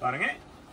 பாருங்க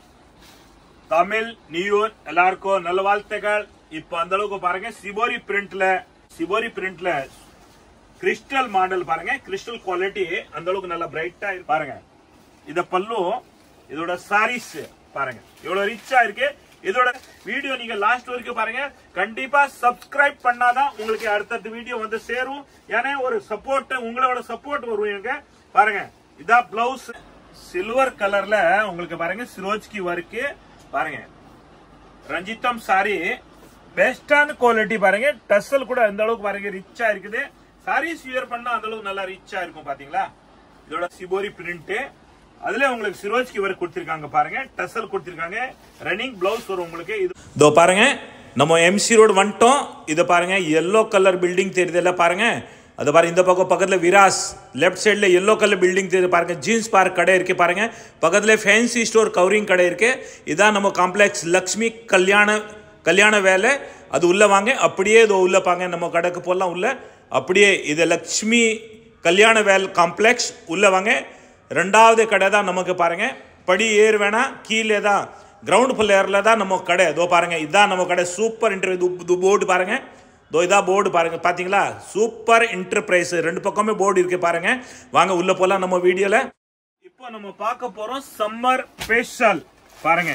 தமிழ் நியூர் எல்லாருக்கும் நல்ல வாழ்த்துக்கள் இப்ப அந்த அளவுக்கு பாருங்க சிபோரி பிரிண்ட்ல சிபோரி பிரிண்ட்ல கிறிஸ்டல் மாடல் பாருங்க கிறிஸ்டல் குவாலிட்டி அந்த அளவுக்கு நல்லா பிரைட்டா இருக்கு பாருங்க இத பல்லு இதோட சாரீஸ் பாருங்க எவ்வளவு ரிச்சா இருக்கு இதோட வீடியோ நீங்க லாஸ்ட் வரைக்கும் பாருங்க கண்டிப்பா சப்ஸ்கிரைப் பண்ணாதான் உங்களுக்கு அடுத்தடுத்த வீடியோ வந்து சேரும் ஏன்னா ஒரு சப்போர்ட் உங்களோட சப்போர்ட் வரும் எனக்கு பாருங்க இதான் பிளவுஸ் சில்வர் கலர்ல உங்களுக்கு பாருங்க சிரோஜ்கி ஒர்க்கு பாருங்க ரஞ்சித்தம் சாரி பெஸ்டான குவாலிட்டி பாருங்க டசல் கூட அந்த அளவுக்கு பாருங்க ரிச்சா இருக்குது சாரீஸ் வியர் பண்ணா அந்த அளவுக்கு நல்லா ரிச்சா இருக்கும் பாத்தீங்களா இதோட சிபோரி பிரிண்ட் அதுல உங்களுக்கு சிரோஜ்கி ஒர்க் கொடுத்திருக்காங்க பாருங்க டசல் கொடுத்திருக்காங்க ரன்னிங் பிளவுஸ் வரும் உங்களுக்கு இது இதோ பாருங்க நம்ம எம்சி ரோடு வந்துட்டோம் இதை பாருங்க எல்லோ கலர் பில்டிங் தெரியுதுல்ல பாருங்க அது பாருங்க இந்த பக்கம் பக்கத்துல விராஸ் லெஃப்ட் சைடுல எல்லோ கலர் பில்டிங் தெரியுது பாருங்க ஜீன்ஸ் பார்க் கடை இருக்கு பாருங்க பக்கத்துல ஃபேன்சி ஸ்டோர் கவரிங் கடை இருக்கு இதான் நம்ம காம்ப்ளெக்ஸ் லக்ஷ்மி கல்யாண கல்யாண வேலை அது உள்ள வாங்க அப்படியே இது உள்ள பாங்க நம்ம கடைக்கு போடலாம் உள்ள அப்படியே இது லக்ஷ்மி கல்யாண வேல் காம்ப்ளெக்ஸ் உள்ள வாங்க ரெண்டாவது கடை தான் நமக்கு பாருங்க படி ஏறு வேணா கீழே தான் கிரவுண்ட் ஃப்ளோரில் தான் நம்ம கடை இதோ பாருங்க இதான் நம்ம கடை சூப்பர் இன்டர்வியூ போர்டு பாருங்க இதோ இதா போர்டு பாருங்க பாத்தீங்களா சூப்பர் என்டர்பிரைஸ் ரெண்டு பக்கமே போர்டு இருக்கு பாருங்க வாங்க உள்ள போலாம் நம்ம வீடியோல இப்போ நம்ம பார்க்க போறோம் சம்மர் ஸ்பெஷல் பாருங்க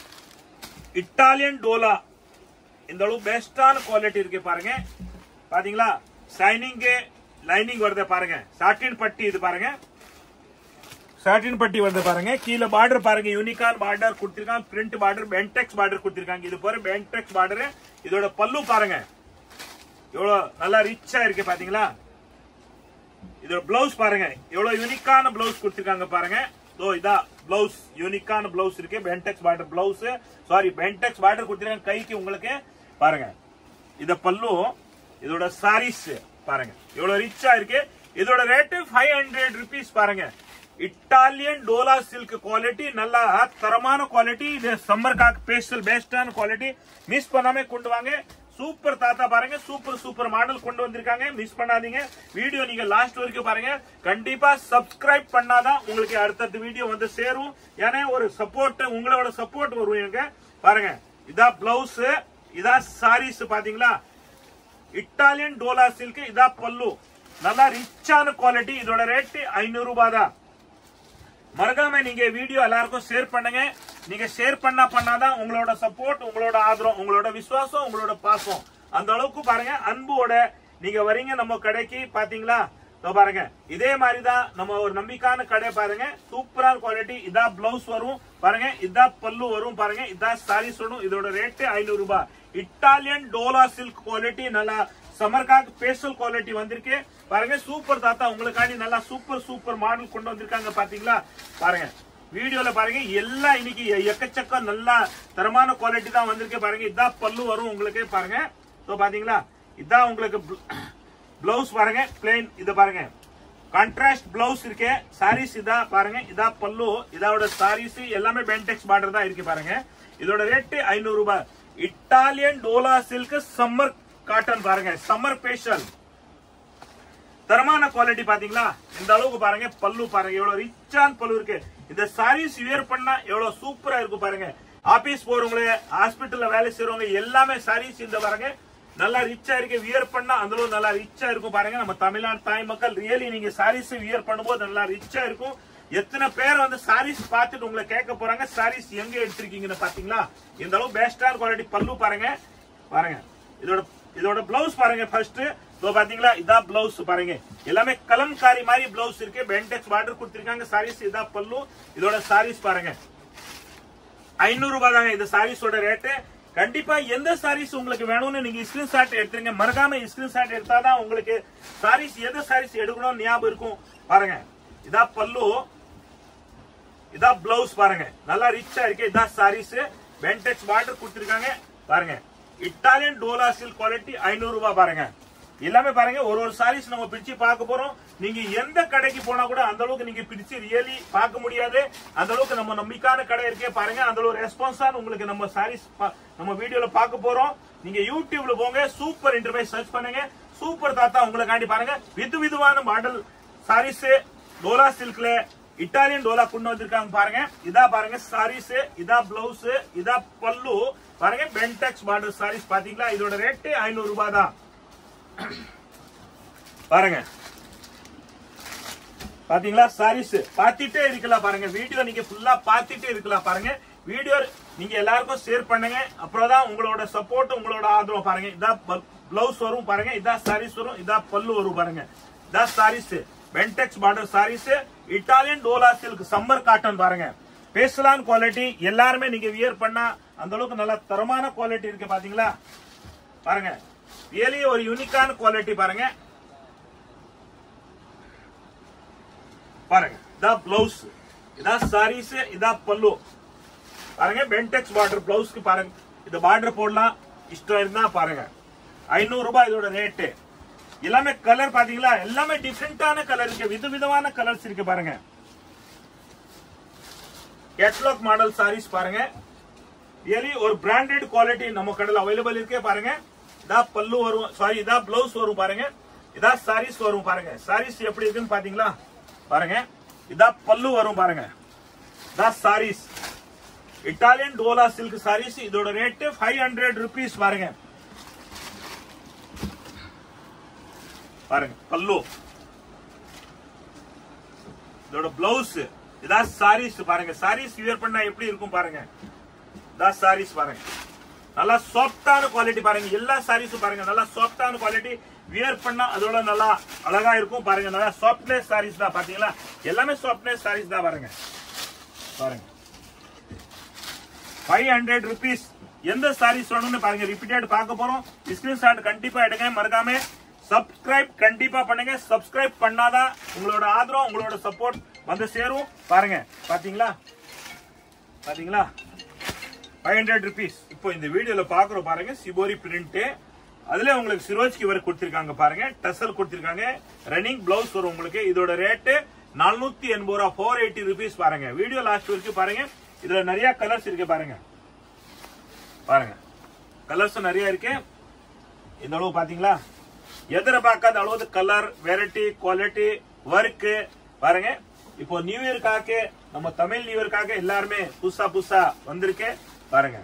இட்டாலியன் டோலா இந்த அளவு பெஸ்டான குவாலிட்டி இருக்கு பாருங்க பாத்தீங்களா ஷைனிங் லைனிங் வருது பாருங்க சாட்டின் பட்டி இது பாருங்க சாட்டின் பட்டி வந்து பாருங்க கீழே பார்டர் பாருங்க யூனிகான் பார்டர் கொடுத்திருக்காங்க பிரிண்ட் பார்டர் பென்டெக்ஸ் பார்டர் கொடுத்திருக்காங்க இது போற பென்டெக்ஸ் பார்டர் இதோட பல்லு பாருங்க எவ்வளவு நல்லா ரிச்சா இருக்கு பாத்தீங்களா இதோட பிளவுஸ் பாருங்க எவ்வளவு யூனிக்கான பிளவுஸ் கொடுத்திருக்காங்க பாருங்க இதோ இதா பிளவுஸ் யூனிக்கான பிளவுஸ் இருக்கு Pentex border blouse sari Pentex border கொடுத்திருக்காங்க கைக்கு உங்களுக்கு பாருங்க இத பல்லு இதோட சாரீஸ் பாருங்க எவ்வளவு ரிச்சா இருக்கு இதோட ரேட் ஃபைவ் ஹண்ட்ரட் ருபீஸ் பாருங்க இட்டாலியன் டோலா சில்க் குவாலிட்டி நல்லா தரமான குவாலிட்டி இது சம்மர்காக பேஸ்டல் பெஸ்டான குவாலிட்டி மிஸ் பண்ணாம கொண்டு வாங்க சூப்பர் தாத்தா பாருங்க சூப்பர் சூப்பர் மாடல் கொண்டு வந்திருக்காங்க மிஸ் பண்ணாதீங்க வீடியோ நீங்க லாஸ்ட் வரைக்கும் பாருங்க கண்டிப்பா சப்ஸ்கிரைப் பண்ணாதான் உங்களுக்கு அடுத்தடுத்த வீடியோ வந்து சேரும் ஏன்னா ஒரு சப்போர்ட் உங்களோட சப்போர்ட் வரும் எனக்கு பாருங்க இதா பிளவுஸ் இதா சாரீஸ் பாத்தீங்களா இட்டாலியன் டோலா சில்க் இதா பல்லு நல்லா ரிச்சான குவாலிட்டி இதோட ரேட் ஐநூறு ரூபாய் தான் மறக்காம நீங்க வீடியோ எல்லாருக்கும் ஷேர் பண்ணுங்க நீங்க ஷேர் பண்ணா பண்ணாதான் உங்களோட சப்போர்ட் உங்களோட ஆதரவு உங்களோட விசுவாசம் உங்களோட பாசம் அந்த அளவுக்கு பாருங்க அன்போட நீங்க வரீங்க நம்ம கடைக்கு பாத்தீங்களா இதோ பாருங்க இதே மாதிரி தான் நம்ம ஒரு நம்பிக்கையான கடை பாருங்க சூப்பரான குவாலிட்டி இதா பிளவுஸ் வரும் பாருங்க இதா பல்லு வரும் பாருங்க இதா சாரீஸ் வரும் இதோட ரேட் ஐநூறு ரூபாய் இட்டாலியன் டோலா சில்க் குவாலிட்டி நல்லா சமர்காக் பேஸ்டல் குவாலிட்டி வந்திருக்கு பாருங்க சூப்பர் தாத்தா உங்களுக்காண்டி நல்லா சூப்பர் சூப்பர் மாடல் கொண்டு வந்திருக்காங்க பாத்தீங்களா பாருங்க வீடியோல பாருங்க எல்லாம் இன்னைக்கு எக்கச்சக்க நல்லா தரமான குவாலிட்டி தான் வந்திருக்கு பாருங்க இதான் பல்லு வரும் உங்களுக்கு பாருங்க ஸோ பாத்தீங்களா இதான் உங்களுக்கு பிளவுஸ் பாருங்க பிளெயின் இது பாருங்க கான்ட்ராஸ்ட் பிளவுஸ் இருக்கு சாரீஸ் இதா பாருங்க இதா பல்லு இதோட சாரீஸ் எல்லாமே பென்டெக்ஸ் பார்டர் தான் இருக்கு பாருங்க இதோட ரேட் ஐநூறு ரூபாய் இட்டாலியன் டோலா சில்க் சம்மர் காட்டன் பாருங்க சம்மர் பேஷல் தரமான குவாலிட்டி பாத்தீங்களா இந்த அளவுக்கு பாருங்க பல்லு பாருங்க எவ்வளவு ரிச்சான பல்லு இருக்கு இந்த சாரீஸ் வியர் பண்ணா எவ்வளவு சூப்பரா இருக்கு பாருங்க ஆபீஸ் போறவங்க ஹாஸ்பிட்டல்ல வேலை செய்யறவங்க எல்லாமே சாரீஸ் இந்த பாருங்க நல்லா ரிச்சா இருக்கு வியர் பண்ணா அந்த அளவு நல்லா ரிச்சா இருக்கும் பாருங்க நம்ம தமிழ்நாடு தாய் மக்கள் ரியலி நீங்க சாரீஸ் வியர் பண்ணும்போது நல்லா ரிச்சா இருக்கும் எத்தனை பேர் வந்து சாரீஸ் பார்த்துட்டு உங்களை கேட்க போறாங்க சாரீஸ் எங்க எடுத்திருக்கீங்கன்னு பாத்தீங்களா இந்த அளவு பெஸ்டான குவாலிட்டி பல்லு பாருங்க பாருங்க இதோட இதோட பிளவுஸ் பாருங்க ஃபர்ஸ்ட் இதோ பாத்தீங்களா இதான் பிளவுஸ் பாருங்க எல்லாமே கலம்காரி மாதிரி பிளவுஸ் இருக்கு பென்டெக்ஸ் பார்டர் கொடுத்திருக்காங்க சாரீஸ் இதா பல்லு இதோட சாரீஸ் பாருங்க ஐநூறு ரூபாய் தாங்க இந்த சாரீஸோட ரேட்டு கண்டிப்பா எந்த சாரீஸ் உங்களுக்கு வேணும்னு நீங்க ஸ்கிரீன்ஷாட் எடுத்துருங்க மறக்காம ஸ்கிரீன்ஷாட் எடுத்தாதான் உங்களுக்கு சாரீஸ் எந்த சாரீஸ் எடுக்கணும் ஞாபகம் இருக்கும் பாருங்க இதா பல்லு இதா பிளவுஸ் பாருங்க நல்லா ரிச்சா இருக்கு இதா சாரீஸ் பென்டெக்ஸ் பார்டர் கொடுத்திருக்காங்க பாருங்க இட்டாலியன் டோலா சில்க் குவாலிட்டி ஐநூறு ரூபாய் பாருங்க எல்லாமே பாருங்க ஒரு ஒரு சாரீஸ் நம்ம பிரிச்சு பார்க்க போறோம் நீங்க எந்த கடைக்கு போனா கூட அந்த அளவுக்கு நீங்க பிரிச்சு ரியலி பார்க்க முடியாது அந்த அளவுக்கு நம்ம நம்பிக்கையான கடை இருக்கே பாருங்க அந்த அளவு ரெஸ்பான்ஸான உங்களுக்கு நம்ம சாரீஸ் நம்ம வீடியோல பார்க்க போறோம் நீங்க யூடியூப்ல போங்க சூப்பர் இன்டர்வைஸ் சர்ச் பண்ணுங்க சூப்பர் தாத்தா உங்களுக்காண்டி பாருங்க விது விதமான மாடல் சாரீஸ் டோலா சில்க்ல இட்டாலியன் டோலா கொண்டு வந்திருக்காங்க பாருங்க இதா பாருங்க சாரீஸ் இதா பிளவுஸ் இதா பல்லு பாருங்க பென்டெக்ஸ் பார்டர் சாரீஸ் பாத்தீங்களா இதோட ரேட்டு ஐநூறு ரூபாய் தான் பாருங்க பாத்தீங்களா சாரீஸ் பார்த்துட்டே இருக்கலாம் பாருங்க வீடியோ நீங்க ஃபுல்லா பார்த்துட்டே இருக்கலாம் பாருங்க வீடியோ நீங்க எல்லாருக்கும் ஷேர் பண்ணுங்க அப்புறம் தான் உங்களோட சப்போர்ட் உங்களோட ஆதரவு பாருங்க இதா பிளவுஸ் வரும் பாருங்க இதா சாரீஸ் வரும் இதா பல்லு வரும் பாருங்க இதா saris Pentex border saris Italian டோலா சில்க் சம்மர் காட்டன் பாருங்க பேசலான் குவாலிட்டி எல்லாருமே நீங்க வியர் பண்ணா அந்த அளவுக்கு நல்ல தரமான குவாலிட்டி இருக்கு பாத்தீங்களா பாருங்க ரியலி ஒரு யூனிக்கான குவாலிட்டி பாருங்க பாருங்க இதா பிளவுஸ் இதா சாரீஸ் இதா பல்லு பாருங்க பென்டெக்ஸ் பார்டர் பிளவுஸ்க்கு பாருங்க இந்த பார்டர் போடலாம் இஷ்டம் இருந்தா பாருங்க ஐநூறு ரூபாய் இதோட ரேட்டு எல்லாமே கலர் பாத்தீங்களா எல்லாமே டிஃப்ரெண்டான கலர் இருக்கு விதவிதமான கலர்ஸ் இருக்கு பாருங்க கேட்லாக் மாடல் சாரீஸ் பாருங்க ரியலி ஒரு பிராண்டட் குவாலிட்டி நம்ம கடையில் அவைலபிள் இருக்கே பாருங்க இதா பல்லு வரும் சாரி இதா பிளவுஸ் வரும் பாருங்க இதா சாரீஸ் வரும் பாருங்க சாரீஸ் எப்படி இருக்குன்னு பாத்தீங்களா பாருங்க இதா பல்லு வரும் பாருங்க இதா சாரீஸ் இட்டாலியன் டோலா சில்க் சாரீஸ் இதோட ரேட் ஃபைவ் ஹண்ட்ரட் ருபீஸ் பாருங்க பாருங்க பல்லு இதோட பிளவுஸ் இதான் சாரீஸ் பாருங்க சாரீஸ் வியர் பண்ணா எப்படி இருக்கும் பாருங்க இதான் சாரீஸ் பாருங்க நல்லா சாஃப்டான குவாலிட்டி பாருங்க எல்லா சாரீஸும் பாருங்க நல்லா சாஃப்டான குவாலிட்டி வியர் பண்ணா அதோட நல்லா அழகா இருக்கும் பாருங்க நல்லா சாஃப்ட்னஸ் சாரீஸ் தான் பாத்தீங்களா எல்லாமே சாஃப்ட்னஸ் சாரீஸ் தான் பாருங்க பாருங்க ஃபைவ் ஹண்ட்ரட் ருபீஸ் எந்த சாரீஸ் வேணும்னு பாருங்க ரிப்பீட்டட் பார்க்க போறோம் ஸ்கிரீன்ஷாட் கண்டிப்பா எடுங்க மறக்காம சப்ஸ்கிரைப் கண்டிப்பா பண்ணுங்க சப்ஸ்கிரைப் பண்ணாதான் உங்களோட ஆதரவு உங்களோட சப்போர்ட் வந்து சேரும் பாருங்க பாத்தீங்களா பாத்தீங்களா ஃபைவ் ஹண்ட்ரட் ருபீஸ் இப்போ இந்த வீடியோல பாக்குறோம் பாருங்க சிபோரி பிரிண்ட் அதுல உங்களுக்கு சிரோஜ்கி வரை கொடுத்திருக்காங்க பாருங்க டசல் கொடுத்திருக்காங்க ரன்னிங் பிளவுஸ் வரும் உங்களுக்கு இதோட ரேட்டு நானூத்தி எண்பது ரூபா ஃபோர் எயிட்டி ருபீஸ் பாருங்க வீடியோ லாஸ்ட் வரைக்கும் பாருங்க இதுல நிறைய கலர்ஸ் இருக்கு பாருங்க பாருங்க கலர்ஸ் நிறைய இருக்கு இந்த அளவு பாத்தீங்களா எதிர்பார்க்காத அளவு கலர் வெரைட்டி குவாலிட்டி ஒர்க் பாருங்க இப்போ நியூ இயர்க்காக நம்ம தமிழ் நியூ இயர்க்காக எல்லாருமே புதுசா புதுசா வந்திருக்கு பாருங்க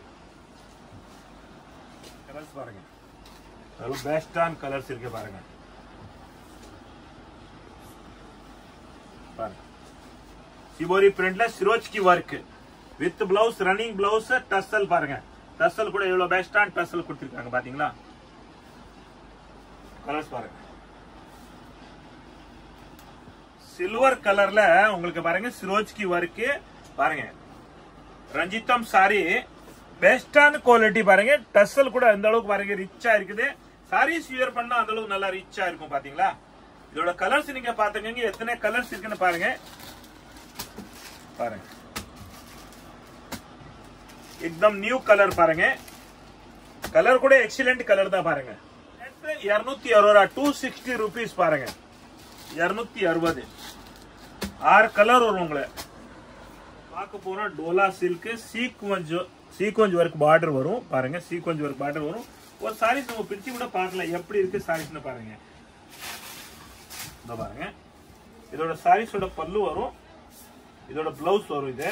கலர்ஸ் பாருங்க பெஸ்டான கலர்ஸ் இருக்கு பாருங்க பாருங்க சிபோரி பிரிண்ட்ல சிரோஜ்கி work with blouse running blouse tassel பாருங்க டசல் கூட எவ்வளவு பெஸ்டான டசல் கொடுத்திருக்காங்க பாத்தீங்களா கலர்ஸ் பாருங்க சில்வர் கலர்ல உங்களுக்கு பாருங்க சிரோஜ்கி ஒர்க் பாருங்க ரஞ்சித்தம் சாரி பெஸ்டான குவாலிட்டி பாருங்க டசல் கூட அந்த அளவுக்கு பாருங்க ரிச்சா இருக்குது சாரீஸ் வியர் பண்ணா அந்த அளவுக்கு நல்லா ரிச்சா இருக்கும் பாத்தீங்களா இதோட கலர்ஸ் நீங்க பாத்துக்கங்க எத்தனை கலர்ஸ் இருக்குன்னு பாருங்க பாருங்க एकदम நியூ கலர் பாருங்க கலர் கூட எக்ஸலண்ட் கலர் தான் பாருங்க இருநூத்தி அறுபது ரூபா டூ சிக்ஸ்டி ருபீஸ் பாருங்க இருநூத்தி அறுபது ஆறு கலர் வரும் உங்களை பார்க்க போனா டோலா silk sequins sequins work border வரும் பாருங்க சீக்வஞ்ச் ஒர்க் பார்டர் வரும் ஒரு சாரீஸ் நம்ம பிரிச்சு கூட பார்க்கலாம் எப்படி இருக்கு சாரீஸ்னு பாருங்க இந்த பாருங்க இதோட சாரீஸோட பல்லு வரும் இதோட பிளவுஸ் வரும் இது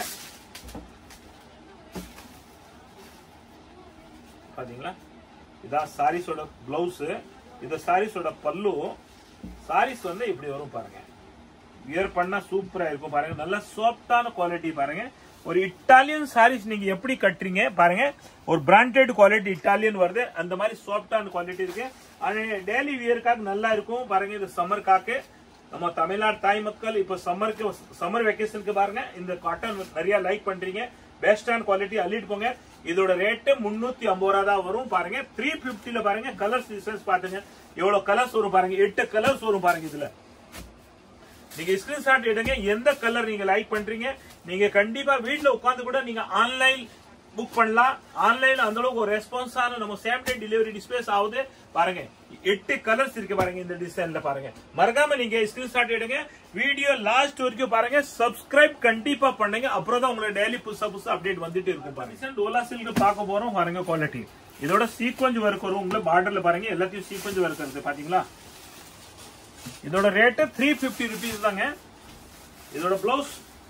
பாத்தீங்களா இதான் சாரீஸோட பிளவுஸ் இந்த சாரீஸோட பல்லு சாரீஸ் வந்து இப்படி வரும் பாருங்க வியர் பண்ணா சூப்பரா இருக்கும் பாருங்க நல்ல சாஃப்டான குவாலிட்டி பாருங்க ஒரு இட்டாலியன் சாரீஸ் நீங்க எப்படி கட்டுறீங்க பாருங்க ஒரு பிராண்டட் குவாலிட்டி இட்டாலியன் வருது அந்த மாதிரி சாஃப்டான குவாலிட்டி இருக்கு அது டெய்லி வியருக்காக நல்லா இருக்கும் பாருங்க இது சம்மருக்காக நம்ம தமிழ்நாடு தாய் மக்கள் இப்போ சம்மருக்கு சம்மர் வெக்கேஷனுக்கு பாருங்க இந்த காட்டன் நிறைய லைக் பண்றீங்க பெஸ்டான குவாலிட்டி அள்ளிட்டு போங்க இதோட ரேட்டு முன்னூத்தி ஐம்பது ரூபா தான் வரும் பாருங்க த்ரீ பிப்டில பாருங்க கலர்ஸ் டிசைன்ஸ் பாத்துங்க எவ்வளவு கலர்ஸ் வரும் பாருங்க எட்டு கலர்ஸ் வரும் பாருங்க இதுல நீங்க ஸ்கிரீன்ஷாட் எடுங்க எந்த கலர் நீங்க லைக் பண்றீங்க நீங்க கண்டிப்பா வீட்ல உட்கார்ந்து கூட நீங்க ஆன்லைன் புக் பண்ணலாம் ஆன்லைன்ல அந்த அளவுக்கு ஒரு ரெஸ்பான்ஸான நம்ம சேம் டே டெலிவரி டிஸ்பேஸ் ஆகுது பாருங்க எட்டு கலர்ஸ் இருக்கு பாருங்க இந்த டிசைன்ல பாருங்க மறக்காம நீங்க ஸ்கிரீன்ஷாட் எடுங்க வீடியோ லாஸ்ட் வரைக்கும் பாருங்க சப்ஸ்கிரைப் கண்டிப்பா பண்ணுங்க அப்புறம் தான் உங்களுக்கு டெய்லி புதுசா புதுசா அப்டேட் வந்துட்டு இருக்கும் பாருங்க டோலா சில்க் பார்க்க போறோம் பாருங்க குவாலிட்டி இதோட சீக்வன்ஸ் ஒர்க் வரும் உங்களுக்கு பார்டர்ல பாருங்க எல்லாத்தையும் சீக்வன்ஸ் ஒர்க் இருக்கு பாத்தீங்களா இதோட ரேட்டு த்ரீ பிப்டி ருபீஸ் தாங்க இதோட பிளவுஸ்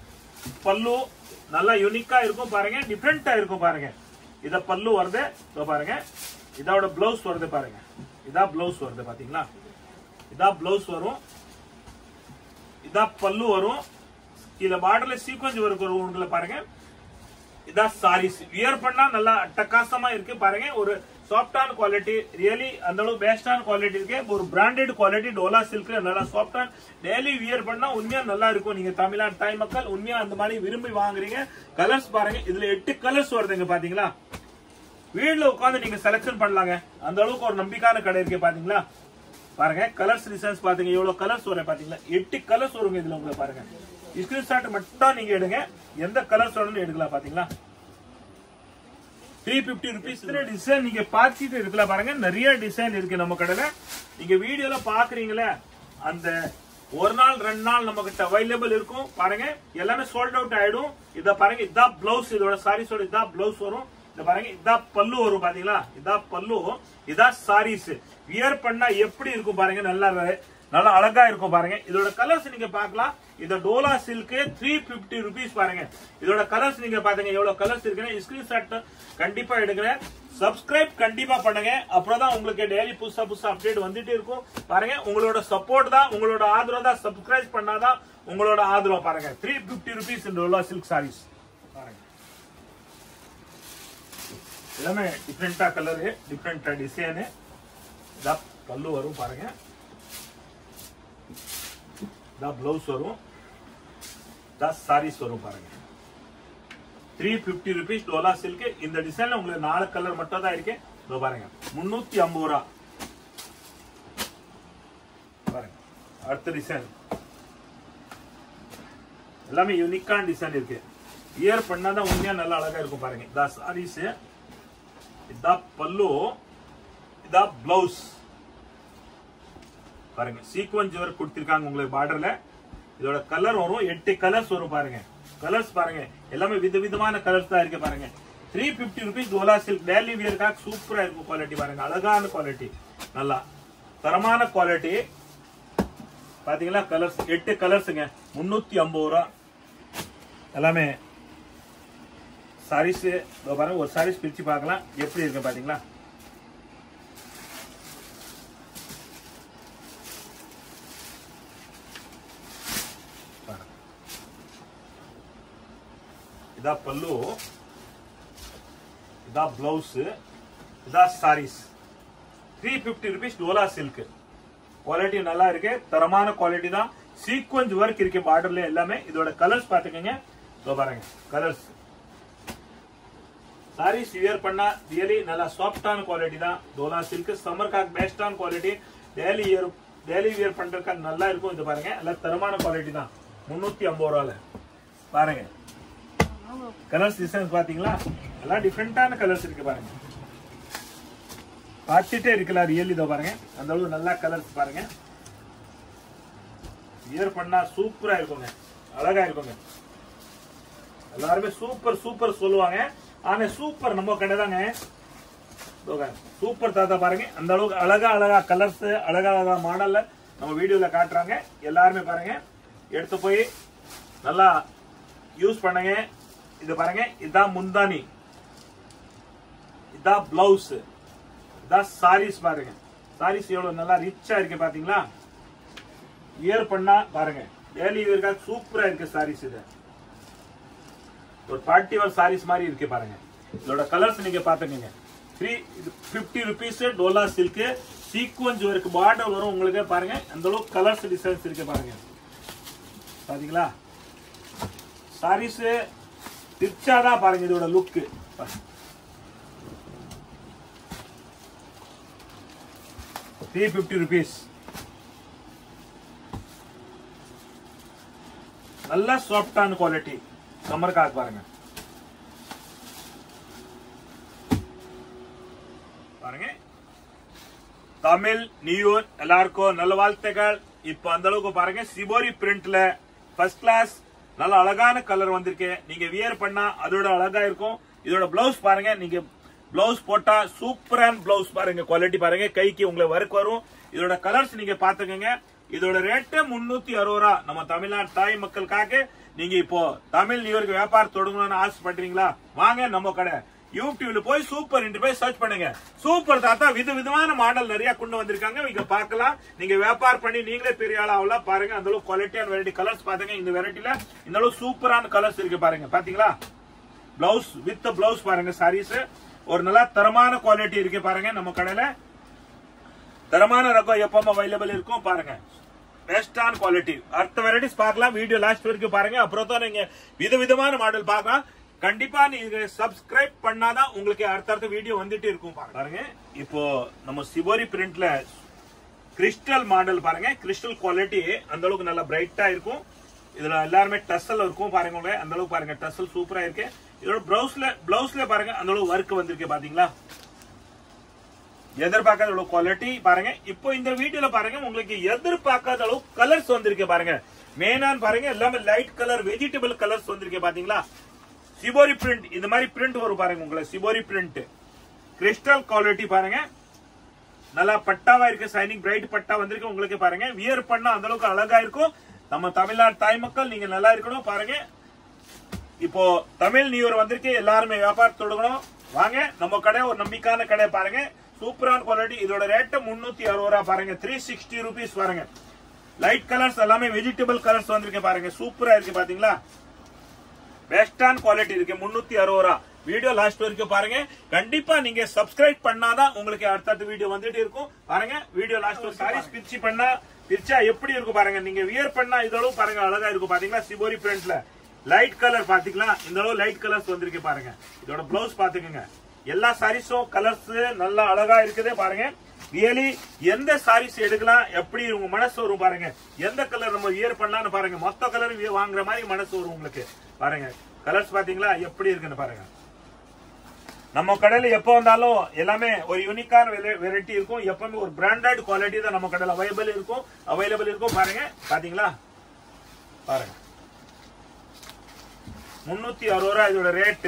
பல்லு நல்லா யூனிக்கா இருக்கும் பாருங்க டிஃப்ரெண்டா இருக்கும் பாருங்க இத பல்லு வருது இதோ பாருங்க இதோட பிளவுஸ் வருது பாருங்க இதா பிளவுஸ் வருது பாத்தீங்களா இதா பிளவுஸ் வரும் இதா பல்லு வரும் கீழே பார்டர்ல சீக்வன்ஸ் ஒர்க் வரும் உங்களை பாருங்க இதான் சாரீஸ் வியர் பண்ணா நல்லா அட்டகாசமா இருக்கு பாருங்க ஒரு சாஃப்டான குவாலிட்டி ரியலி அந்த அளவு பெஸ்டான குவாலிட்டி இருக்கு ஒரு பிராண்டட் குவாலிட்டி டோலா சில்க் நல்லா சாஃப்டான டெய்லி வியர் பண்ணா உண்மையா நல்லா இருக்கும் நீங்க தமிழ்நாடு தாய் மக்கள் உண்மையா அந்த மாதிரி விரும்பி வாங்குறீங்க கலர்ஸ் பாருங்க இதுல எட்டு கலர்ஸ் வருதுங்க பாத்தீங்களா வீட்ல உட்காந்து நீங்க செலக்ஷன் பண்ணலாங்க அந்த அளவுக்கு ஒரு நம்பிக்கையான கடை இருக்கு பாத்தீங்களா பாருங்க கலர்ஸ் டிசைன்ஸ் பாத்தீங்க எவ்வளவு கலர்ஸ் வரும் பாத்தீங்களா எட்டு கலர்ஸ் வருங்க இதுல உங்களுக்கு பாருங்க ஸ்கிரீன்ஷாட் மட்டும் நீங்க எடுங்க எந்த கலர்ஸ் வேணும்னு எடுக்கலாம் பாத்தீங்களா த்ரீ பிப்டி ருபீஸ் டிசைன் நீங்க பார்த்துட்டு இருக்கலாம் பாருங்க நிறைய டிசைன் இருக்கு நம்ம கடையில நீங்க வீடியோல பாக்குறீங்களே அந்த ஒரு நாள் ரெண்டு நாள் நம்ம கிட்ட அவைலபிள் இருக்கும் பாருங்க எல்லாமே சோல்ட் அவுட் ஆயிடும் இத பாருங்க இதான் பிளவுஸ் இதோட சாரீஸோட இதான் பிளவுஸ் வரும் இந்த பாருங்க இதான் பல்லு வரும் பாத்தீங்களா இதான் பல்லு இதான் சாரீஸ் வியர் பண்ணா எப்படி இருக்கும் பாருங்க நல்லா நல்லா அழகா இருக்கும் பாருங்க இதோட கலர்ஸ் நீங்க பார்க்கலாம் இந்த Dola silk three fifty rupees பாருங்க இதோட கலர்ஸ் நீங்க பாத்தீங்க எவ்வளவு கலர்ஸ் இருக்குன்னு ஸ்கிரீன்ஷாட் கண்டிப்பா எடுக்கிறேன் சப்ஸ்கிரைப் கண்டிப்பா பண்ணுங்க அப்புறம் தான் உங்களுக்கு டெய்லி புதுசா புதுசா அப்டேட் வந்துட்டே இருக்கும் பாருங்க உங்களோட சப்போர்ட் தான் உங்களோட ஆதரவு தான் சப்ஸ்கிரைப் பண்ணாதான் உங்களோட ஆதரவு பாருங்க த்ரீ பிப்டி ருபீஸ் இந்த டோலா சில்க் சாரீஸ் பாருங்க எல்லாமே டிஃப்ரெண்டா கலரு டிஃப்ரெண்டா டிசைனு இதான் பல்லு வரும் பாருங்க இதான் பிளவுஸ் வரும் இதான் சாரீஸ் வரும் பாருங்க three fifty rupees Dola silk இந்த டிசைன்ல உங்களுக்கு நாலு கலர் மட்டும் தான் இருக்கு இதோ பாருங்க முன்னூத்தி ஐம்பது ரூபா பாருங்க அடுத்த டிசைன் எல்லாமே யூனிக்கான டிசைன் இருக்கு இயர் பண்ணாதான் உண்மையா நல்லா அழகா இருக்கும் பாருங்க இதான் சாரீஸ் இதான் பல்லு இதான் பிளவுஸ் பாருங்க சீக்வன்ஸ் ஒர்க் கொடுத்திருக்காங்க உங்களுக்கு பார்டர்ல இதோட கலர் வரும் எட்டு கலர்ஸ் வரும் பாருங்க கலர்ஸ் பாருங்க எல்லாமே விதவிதமான கலர்ஸ் தான் இருக்கு பாருங்க three fifty rupees Dola silk daily வியர்க்காக சூப்பரா இருக்கும் குவாலிட்டி பாருங்க அழகான குவாலிட்டி நல்லா தரமான குவாலிட்டி பாத்தீங்களா கலர்ஸ் எட்டு கலர்ஸுங்க முன்னூத்தி ஐம்பது ரூபா எல்லாமே சாரீஸ் பாருங்க ஒரு சாரீஸ் பிரிச்சு பார்க்கலாம் எப்படி இருக்கு பாத்தீங்களா இதா பல்லு இதா பிளவுஸ் இதா saris three fifty rupees Dola silk quality நல்லா இருக்கு தரமான குவாலிட்டி தான் சீக்வன்ஸ் ஒர்க் இருக்கு பார்டர்ல எல்லாமே இதோட கலர்ஸ் பாத்துக்கோங்க இதோ பாருங்க கலர்ஸ் சாரீஸ் வியர் பண்ணா ரியலி நல்லா சாஃப்டான குவாலிட்டி தான் டோலா சில்க் சம்மர்க்காக பெஸ்டான quality daily year daily wear பண்றதுக்கு நல்லா இருக்கும் இது பாருங்க எல்லாம் தரமான குவாலிட்டி தான் முன்னூத்தி ஐம்பது ரூபால பாருங்க கலர்ஸ் டிசைன்ஸ் பாத்தீங்களா எல்லாம் டிஃப்ரெண்டான கலர்ஸ் இருக்கு பாருங்க பார்த்துட்டே இருக்கலாம் ரியல் இதோ பாருங்க அந்த அளவு நல்லா கலர்ஸ் பாருங்க வியர் பண்ணா சூப்பரா இருக்குங்க அழகா இருக்குங்க எல்லாருமே சூப்பர் சூப்பர் சொல்லுவாங்க ஆனா சூப்பர் நம்ம கடை தாங்க சூப்பர் தாத்தா பாருங்க அந்த அளவுக்கு அழகா அழகா கலர்ஸ் அழகா அழகா மாடல்ல நம்ம வீடியோல காட்டுறாங்க எல்லாருமே பாருங்க எடுத்து போய் நல்லா யூஸ் பண்ணுங்க இது பாருங்க இதான் முந்தானி இதான் பிளவுஸ் இதான் சாரீஸ் பாருங்க சாரீஸ் எவ்வளவு நல்லா ரிச்சா இருக்கு பாத்தீங்களா வியர் பண்ணா பாருங்க டெய்லி வியர்க்காக சூப்பரா இருக்கு சாரீஸ் இது ஒரு பார்ட்டி வேர் சாரீஸ் மாதிரி இருக்கு பாருங்க இதோட கலர்ஸ் நீங்க பாத்துக்கங்க three fifty rupees Dola silk sequence work border வரும் உங்களுக்கு பாருங்க அந்த அளவுக்கு கலர்ஸ் டிசைன்ஸ் இருக்கு பாருங்க பாத்தீங்களா சாரீஸ் திரிச்சாதான் பாருங்க இதோட லுக்கு த்ரீ பிப்டி ருபீஸ் நல்ல சாஃப்டான குவாலிட்டி சம்மருக்காக பாருங்க பாருங்க தமிழ் நியூ எல்லாருக்கும் நல்ல வாழ்த்துக்கள் இப்ப அந்த அளவுக்கு பாருங்க சிபோரி பிரிண்ட்ல ஃபர்ஸ்ட் கிளாஸ் நல்ல அழகான கலர் வந்திருக்கு நீங்க வியர் பண்ணா அதோட அழகா இருக்கும் இதோட பிளவுஸ் பாருங்க நீங்க பிளவுஸ் போட்டா சூப்பரான பிளவுஸ் பாருங்க குவாலிட்டி பாருங்க கைக்கு உங்களுக்கு ஒர்க் வரும் இதோட கலர்ஸ் நீங்க பாத்துக்கோங்க இதோட ரேட்டு முன்னூத்தி அறுபது ரூபா நம்ம தமிழ்நாடு தாய் மக்களுக்காக நீங்க இப்போ தமிழ் நியூருக்கு வியாபாரம் தொடங்கணும்னு ஆசைப்படுறீங்களா வாங்க நம்ம கடை யூடியூப்ல போய் சூப்பர் என்று போய் சர்ச் பண்ணுங்க சூப்பர் தாத்தா வித விதமான மாடல் நிறைய கொண்டு வந்திருக்காங்க இங்க பார்க்கலாம் நீங்க வியாபாரம் பண்ணி நீங்களே பெரிய ஆள் ஆகலாம் பாருங்க அந்த அளவுக்கு குவாலிட்டியான வெரைட்டி கலர்ஸ் பாருங்க இந்த வெரைட்டில இந்த அளவுக்கு சூப்பரான கலர்ஸ் இருக்கு பாருங்க பாத்தீங்களா பிளவுஸ் வித் பிளவுஸ் பாருங்க சாரீஸ் ஒரு நல்ல தரமான குவாலிட்டி இருக்கு பாருங்க நம்ம கடையில தரமான ரகம் எப்பவும் அவைலபிள் இருக்கும் பாருங்க பெஸ்டான குவாலிட்டி அடுத்த வெரைட்டிஸ் பார்க்கலாம் வீடியோ லாஸ்ட் வரைக்கும் பாருங்க அப்புறம் தான் நீங்க விதவிதமான மாடல் பார்க்கலாம் கண்டிப்பா நீங்க சப்ஸ்கிரைப் பண்ணாதான் உங்களுக்கு அடுத்தடுத்த வீடியோ வந்துட்டு இருக்கும் பாருங்க. பாருங்க இப்போ நம்ம சிவோரி பிரிண்ட்ல கிறிஸ்டல் மாடல் பாருங்க கிறிஸ்டல் குவாலிட்டி அந்த அளவுக்கு நல்லா பிரைட்டா இருக்கும் இதுல எல்லாருமே டசல் இருக்கும் பாருங்க உங்க அந்த அளவுக்கு பாருங்க டசல் சூப்பரா இருக்கு இதோட பிளவுஸ்ல பிளவுஸ்ல பாருங்க அந்த அளவுக்கு ஒர்க் வந்திருக்கு பாத்தீங்களா எதிர்பார்க்காத அளவு குவாலிட்டி பாருங்க இப்போ இந்த வீடியோல பாருங்க உங்களுக்கு எதிர்பார்க்காத அளவு கலர்ஸ் வந்திருக்கு பாருங்க மெயினான் பாருங்க எல்லாமே லைட் கலர் வெஜிடபிள் கலர்ஸ் வந்திருக்கு பாத்தீங்களா சிபோரி பிரிண்ட் இந்த மாதிரி பிரிண்ட் வரும் பாருங்க உங்களை சிபோரி பிரிண்ட் கிறிஸ்டல் குவாலிட்டி பாருங்க நல்லா பட்டாவா இருக்கு சைனிங் பிரைட் பட்டா வந்திருக்கு உங்களுக்கு பாருங்க வியர் பண்ணா அந்த அளவுக்கு அழகா இருக்கும் நம்ம தமிழ்நாடு தாய் மக்கள் நீங்க நல்லா இருக்கணும் பாருங்க இப்போ தமிழ் நியூ இயர் வந்திருக்கு எல்லாருமே வியாபாரம் தொடங்கணும் வாங்க நம்ம கடை ஒரு நம்பிக்கையான கடை பாருங்க சூப்பரான குவாலிட்டி இதோட ரேட்டு முன்னூத்தி அறுபது ரூபா பாருங்க த்ரீ சிக்ஸ்டி ருபீஸ் பாருங்க லைட் கலர்ஸ் எல்லாமே வெஜிடபிள் கலர்ஸ் வந்திருக்கு பாருங்க சூப்பரா இருக்கு பாத்தீங்களா பெஸ்டான குவாலிட்டி இருக்கு முன்னூத்தி அறுபது ரூபா வீடியோ லாஸ்ட் வரைக்கும் பாருங்க கண்டிப்பா நீங்க சப்ஸ்கிரைப் பண்ணாதான் உங்களுக்கு அடுத்தடுத்த வீடியோ வந்துட்டு இருக்கும் பாருங்க வீடியோ லாஸ்ட் சாரீஸ் பிரிச்சு பண்ணா பிரிச்சா எப்படி இருக்கும் பாருங்க நீங்க வியர் பண்ணா இதளவு பாருங்க அழகா இருக்கும் பாத்தீங்களா சிபோரி பிரிண்ட்ல லைட் கலர் பாத்தீங்களா இந்த அளவு லைட் கலர்ஸ் வந்திருக்கு பாருங்க இதோட பிளவுஸ் பாத்துக்கோங்க எல்லா சாரீஸும் கலர்ஸ் நல்லா அழகா இருக்குது பாருங்க ரியலி எந்த சாரீஸ் எடுக்கலாம் எப்படி உங்க மனசு வரும் பாருங்க எந்த கலர் நம்ம வியர் பண்ணலாம்னு பாருங்க மொத்த கலர் வாங்குற மாதிரி மனசு வரும் உங்களுக்கு பாருங்க கலர்ஸ் பாத்தீங்களா எப்படி இருக்குன்னு பாருங்க நம்ம கடையில எப்போ வந்தாலும் எல்லாமே ஒரு யூனிக்கான வெரைட்டி இருக்கும் எப்பவுமே ஒரு பிராண்டட் குவாலிட்டி தான் நம்ம கடையில அவைலபிள் இருக்கும் அவைலபிள் இருக்கும் பாருங்க பாத்தீங்களா பாருங்க முன்னூத்தி அறுபது ரூபாய் இதோட ரேட்டு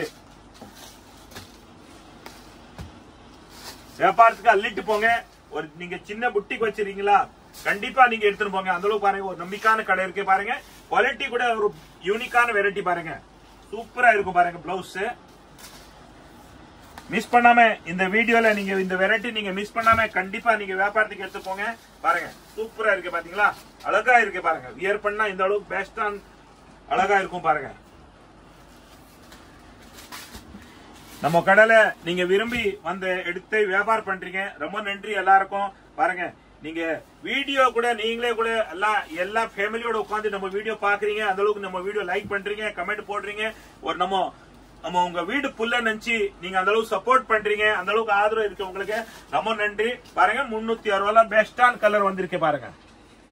வியாபாரத்துக்கு அள்ளிட்டு போங்க ஒரு நீங்க சின்ன புட்டிக்கு வச்சிருக்கீங்களா கண்டிப்பா நீங்க எடுத்துட்டு போங்க அந்த அளவுக்கு பாருங்க ஒரு நம்பிக்கையான கடை இருக்கு பாருங்க குவாலிட்டி கூட ஒரு யூனிக்கான வெரைட்டி பாருங்க சூப்பரா இருக்கும் பாருங்க பிளவுஸ் மிஸ் பண்ணாம இந்த வீடியோல நீங்க இந்த வெரைட்டி நீங்க மிஸ் பண்ணாம கண்டிப்பா நீங்க வியாபாரத்துக்கு எடுத்து போங்க பாருங்க சூப்பரா இருக்கு பாத்தீங்களா அழகா இருக்கு பாருங்க வியர் பண்ணா இந்த அளவுக்கு பெஸ்டா அழகா இருக்கும் பாருங்க நம்ம கடையில நீங்க விரும்பி வந்து எடுத்து வியாபாரம் பண்றீங்க ரொம்ப நன்றி எல்லாருக்கும் பாருங்க நீங்க வீடியோ கூட நீங்களே கூட எல்லாம் எல்லா ஃபேமிலியோட உட்காந்து நம்ம வீடியோ பாக்குறீங்க அந்த அளவுக்கு நம்ம வீடியோ லைக் பண்றீங்க கமெண்ட் போடுறீங்க ஒரு நம்ம நம்ம உங்க வீடு புல்ல நினைச்சு நீங்க அந்த அளவுக்கு சப்போர்ட் பண்றீங்க அந்த அளவுக்கு ஆதரவு இருக்கு உங்களுக்கு ரொம்ப நன்றி பாருங்க முன்னூத்தி அறுபது பெஸ்டான கலர் வந்திருக்கு பாருங்க